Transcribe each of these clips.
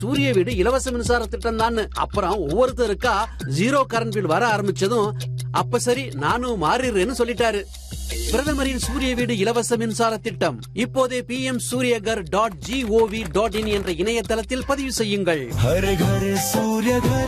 சூரிய வீடு இலவச மின்சார திட்டம் தான் அப்புறம் ஒவ்வொருத்தருக்கா ஜீரோ கரண்ட் பில் வர ஆரம்பிச்சதும் அப்ப சரி நானும் மாறிடுறேன்னு சொல்லிட்டாரு பிரதமரின் சூரிய வீடு இலவச மின்சார திட்டம் இப்போதே P M Suryaghar dot gov dot in என்ற இணையதளத்தில் பதிவு செய்யுங்கள் हर घर सूर्य घर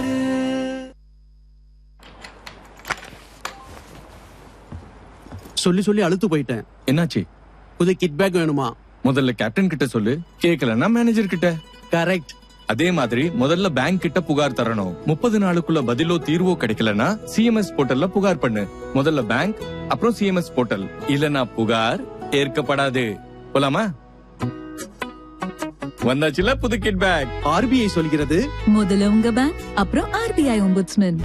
சொல்லி சொல்லி அழுத்து போயிட்டேன் என்னாச்சு புது கிட் பேக் வேணுமா முதல்ல கேப்டன் கிட்ட சொல்லு கேக்கலன்னா மேனேஜர் கிட்ட கரெக்ட் அதே மாதிரி முதல்ல பேங்க் கிட்ட புகார் தரணும் முப்பது நாளுக்குள்ள பதிலோ தீர்வோ கிடைக்கலனா சிஎம்எஸ் போர்ட்டல்ல புகார் பண்ணு முதல்ல பேங்க் அப்புறம் சிஎம்எஸ் போர்ட்டல் இல்லனா புகார் ஏற்கப்படாது போலாமா வந்தாச்சுல புது கிட் பேக் ஆர்பிஐ சொல்கிறது முதல்ல உங்க பேங்க் அப்புறம் ஆர்பிஐ ஒம்புட்ஸ்மேன்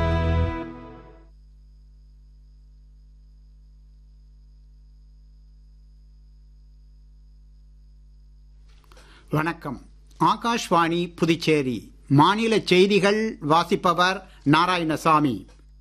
வணக்கம் ஆகாஷ்வாணி புதுச்சேரி மாநில செய்திகள் வாசிப்பவர் நாராயணசாமி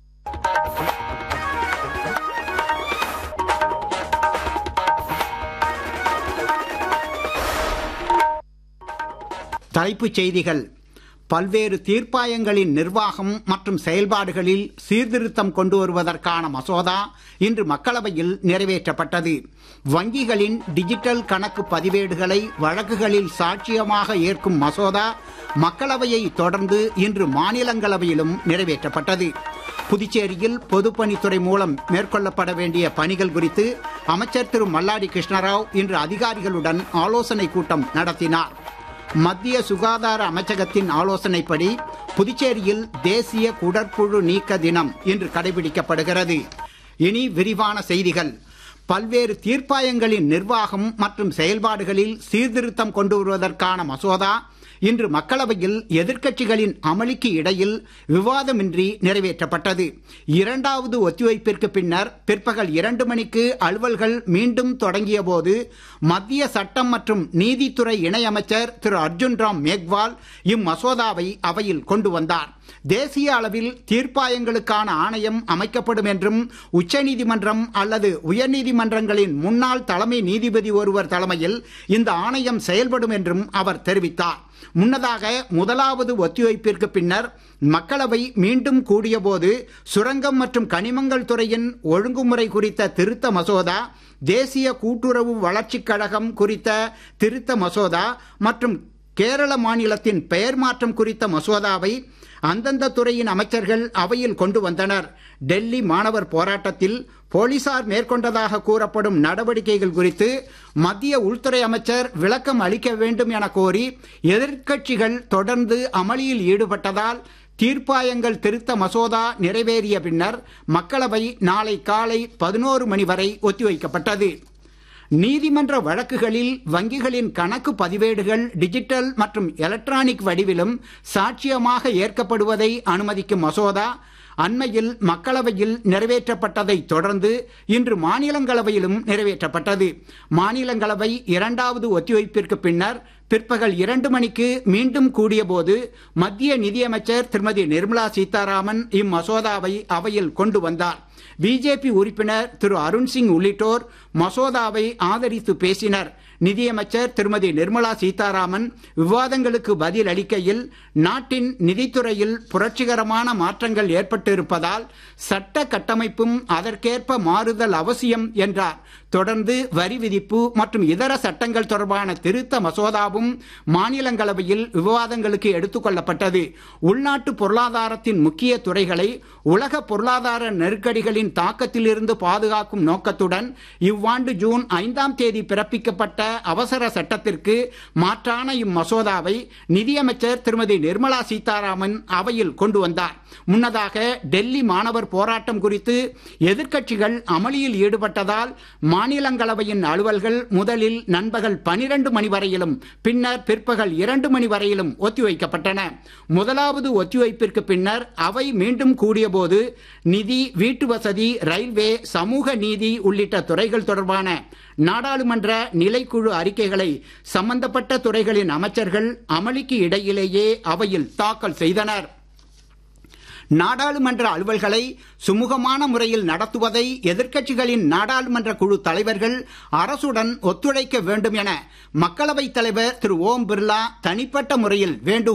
தலைப்புச் செய்திகள் பல்வேறு தீர்ப்பாயங்களின் நிர்வாகம் மற்றும் செயல்பாடுகளில் சீர்திருத்தம் கொண்டு வருவதற்கான மசோதா இன்று மக்களவையில் நிறைவேற்றப்பட்டது வங்கிகளின் டிஜிட்டல் கணக்கு பதிவேடுகளை வழக்குகளில் சாட்சியமாக ஏற்கும் மசோதா மக்களவையை தொடர்ந்து இன்று மாநிலங்களவையிலும் நிறைவேற்றப்பட்டது புதுச்சேரியில் பொதுப்பணித்துறை மூலம் மேற்கொள்ளப்பட வேண்டிய பணிகள் குறித்து அமைச்சர் திரு மல்லாடி கிருஷ்ணராவ் இன்று அதிகாரிகளுடன் ஆலோசனை கூட்டம் நடத்தினார் மத்திய சுகாதார அமைச்சகத்தின் ஆலோசனைப்படி புதுச்சேரியில் தேசிய குடற்புழு நீக்க தினம் இன்று கடைபிடிக்கப்படுகிறது இனி விரிவான செய்திகள் பல்வேறு தீர்ப்பாயங்களின் நிர்வாகம் மற்றும் செயல்பாடுகளில் சீர்திருத்தம் கொண்டு வருவதற்கான மசோதா இன்று மக்களவையில் எதிர்க்கட்சிகளின் அமளிக்கு இடையில் விவாதமின்றி நிறைவேற்றப்பட்டது இரண்டாவது ஒத்திவைப்பிற்கு பின்னர் பிற்பகல் இரண்டு மணிக்கு அலுவல்கள் மீண்டும் தொடங்கிய போது மத்திய சட்டம் மற்றும் நீதித்துறை இணையமைச்சர் திரு அர்ஜுன் ராம் மேக்வால் இம்மசோதாவை அவையில் கொண்டு வந்தார் தேசிய அளவில் தீர்ப்பாயங்களுக்கான ஆணையம் அமைக்கப்படும் என்றும் உச்சநீதிமன்றம் அல்லது உயர்நீதிமன்றங்களின் முன்னாள் தலைமை நீதிபதி ஒருவர் தலைமையில் இந்த ஆணையம் செயல்படும் என்றும் அவர் தெரிவித்தார் முன்னதாக முதலாவது ஒத்திவைப்பிற்கு பின்னர் மக்களவை மீண்டும் கூடியபோது சுரங்கம் மற்றும் கனிமங்கள் துறையின் ஒழுங்குமுறை குறித்த திருத்த மசோதா தேசிய கூட்டுறவு வளர்ச்சிக் கழகம் குறித்த திருத்த மசோதா மற்றும் கேரள மாநிலத்தின் பெயர் மாற்றம் குறித்த மசோதாவை அந்தந்த துறையின் அமைச்சர்கள் அவையில் கொண்டு வந்தனர் டெல்லி மாணவர் போராட்டத்தில் போலீசார் மேற்கொண்டதாக கூறப்படும் நடவடிக்கைகள் குறித்து மத்திய உள்துறை அமைச்சர் விளக்கம் அளிக்க வேண்டும் என கோரி எதிர்க்கட்சிகள் தொடர்ந்து அமளியில் ஈடுபட்டதால் தீர்ப்பாயங்கள் திருத்த மசோதா நிறைவேறிய பின்னர் மக்களவை நாளை காலை பதினோரு மணி வரை ஒத்திவைக்கப்பட்டது நீதிமன்ற வழக்குகளில் வங்கிகளின் கணக்கு பதிவேடுகள் டிஜிட்டல் மற்றும் எலக்ட்ரானிக் வடிவிலும் சாட்சியமாக ஏற்கப்படுவதை அனுமதிக்கும் மசோதா அண்மையில் மக்களவையில் நிறைவேற்றப்பட்டதை தொடர்ந்து இன்று மாநிலங்களவையிலும் நிறைவேற்றப்பட்டது மாநிலங்களவை இரண்டாவது ஒத்திவைப்பிற்கு பின்னர் பிற்பகல் இரண்டு மணிக்கு மீண்டும் கூடியபோது மத்திய நிதியமைச்சர் திருமதி நிர்மலா சீதாராமன் இம்மசோதாவை அவையில் கொண்டு வந்தார் பிஜேபி உறுப்பினர் திரு அருண்சிங் உள்ளிட்டோர் மசோதாவை ஆதரித்து பேசினர் நிதியமைச்சர் திருமதி நிர்மலா சீதாராமன் விவாதங்களுக்கு பதில் அளிக்கையில் நாட்டின் நிதித்துறையில் புரட்சிகரமான மாற்றங்கள் ஏற்பட்டிருப்பதால் சட்ட கட்டமைப்பும் அதற்கேற்ப மாறுதல் அவசியம் என்றார் தொடர்ந்து வரி விதிப்பு மற்றும் இதர சட்டங்கள் தொடர்பான திருத்த மசோதாவும் மாநிலங்களவையில் விவாதங்களுக்கு எடுத்துக் கொள்ளப்பட்டது உள்நாட்டு பொருளாதாரத்தின் முக்கிய துறைகளை உலக பொருளாதார நெருக்கடிகளின் தாக்கத்திலிருந்து பாதுகாக்கும் நோக்கத்துடன் இவ்வாண்டு ஜூன் ஐந்தாம் தேதி பிறப்பிக்கப்பட்ட அவசர சட்டத்திற்கு மாற்றான இம்மசோதாவை நிதியமைச்சர் திருமதி நிர்மலா சீதாராமன் அவையில் கொண்டு வந்தார் முன்னதாக டெல்லி மாணவர் போராட்டம் குறித்து எதிர்க்கட்சிகள் அமளியில் ஈடுபட்டதால் மாநிலங்களவையின் அலுவல்கள் முதலில் நண்பகல் பனிரெண்டு மணி வரையிலும் பின்னர் பிற்பகல் இரண்டு மணி வரையிலும் ஒத்திவைக்கப்பட்டன முதலாவது ஒத்திவைப்பிற்கு பின்னர் அவை மீண்டும் கூடியபோது நிதி வீட்டு வசதி ரயில்வே சமூக நீதி உள்ளிட்ட துறைகள் தொடர்பான நாடாளுமன்ற நிலைக்குழு அறிக்கைகளை சம்பந்தப்பட்ட துறைகளின் அமைச்சர்கள் அமளிக்கு இடையிலேயே அவையில் தாக்கல் செய்தனர் நாடாளுமன்ற அலுவல்களை சுமூகமான முறையில் நடத்துவதை எதிர்க்கட்சிகளின் நாடாளுமன்ற குழு தலைவர்கள் அரசுடன் ஒத்துழைக்க வேண்டும் என மக்களவைத் தலைவர் திரு ஓம் பிர்லா தனிப்பட்ட முறையில் வேண்டுகோள்